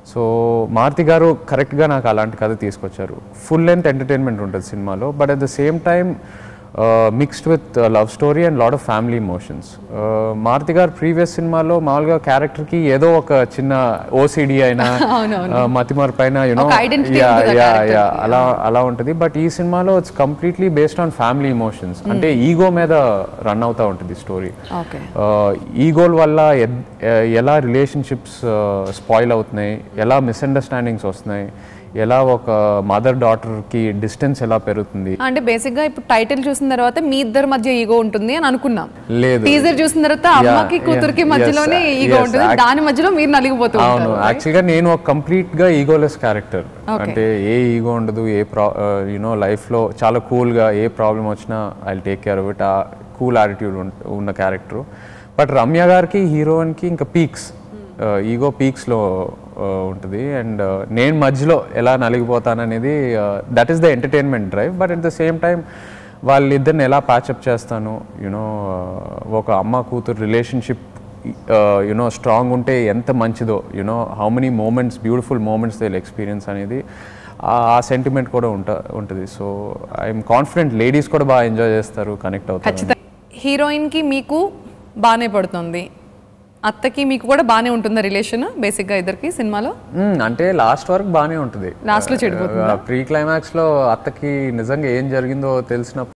So Maruti గారు కరెక్ట్గా నాకు అలాంటి కథ తీసుకొచ్చారు ఫుల్ లెంత్ ఎంటర్టైన్మెంట్ ఉంటుంది సినిమాలో but at the same time mixed with love story and lot of family emotions Maruthi garu previous సినిమాలో మామూలుగా క్యారెక్టర్కి ఏదో ఒక చిన్న ఓసిడి అయినా మతిమరపు అయినా యునో ఒక identity యా ఉంటుంది ఆ యా character యా అలా అలా ఉంటుంది బట్ ఈ సినిమాలో it's completely based on family emotions అంటే ఈగో మీద రన్ అవుతా ఉంటుంది స్టోరీ ఓకే ఈగోల్ వల్ల ఎద్- ఎ- ఎలా రిలేషన్షిప్స్ స్పాయిల్ అవుతున్నాయి ఎలా మిస్అండర్స్టాండింగ్స్ వస్తున్నాయి ఎలా ఒక మదర్ డాటర్కి డిస్టెన్స్ ఎలా పెరుగుతుంది అంటే బేసిక్ గా ఇప్పుడు టైటిల్ చూసిన తర్వాత మీ ఇద్దరి మధ్య ఈగో ఉంటుంది అని అనుకున్నాం లేదు టీజర్ చూసిన తర్వాత అమ్మకి Yeah, కూతురికి yeah, మధ్యలోనే yes, ఈగో yes, ఉంటుంది act- దాని మధ్యలో మీరు నలిగిపోతూ అవును ఉంటారు యాక్చువల్గా నేను ఒక కంప్లీట్ గా ఈగోలెస్ క్యారెక్టర్ Okay. అంటే ఏ ఈగో ఉండదు ఏ ప్రా యూనో లైఫ్లో చాలా కూల్గా ఏ ప్రాబ్లం వచ్చినా I take care of it ఆ కూల్ యాటిట్యూడ్ ఉన్న క్యారెక్టర్ బట్ రమ్య గారికి హీరోయిన్కి ఇంకా పీక్స్ ఈగో పీక్స్లో ఉంటుంది అండ్ నేను మధ్యలో ఎలా నలిగిపోతాననేది that is the entertainment drive but at the same time వాళ్ళిద్దరిని ఎలా ప్యాచప్ చేస్తాను యునో ఒక అమ్మ కూతురు రిలేషన్షిప్ యునో స్ట్రాంగ్ ఉంటే ఎంత మంచిదో you know how many moments beautiful moments they experience అనేది ఆ సెంటిమెంట్ కూడా ఉంట ఉంటుంది సో ఐఎమ్ కాన్ఫిడెంట్ లేడీస్ కూడా బాగా ఎంజాయ్ చేస్తారు కనెక్ట్ అవుతారు ఖచ్చితంగా హీరోయిన్ కి మీకు బాగానే పడుతుంది అత్తకి మీకు కూడా బాగానే ఉంటుందా రిలేషన్ బేసిక్ గా ఇద్దరికి సినిమాలో మ్మ్, అంటే లాస్ట్ వరకు బాగానే ఉంటుంది Last లో చెడిపోతుందా? ప్రీ క్లైమాక్స్ లో అత్తకి నిజంగా ఏం జరిగిందో తెలిసినప్పుడు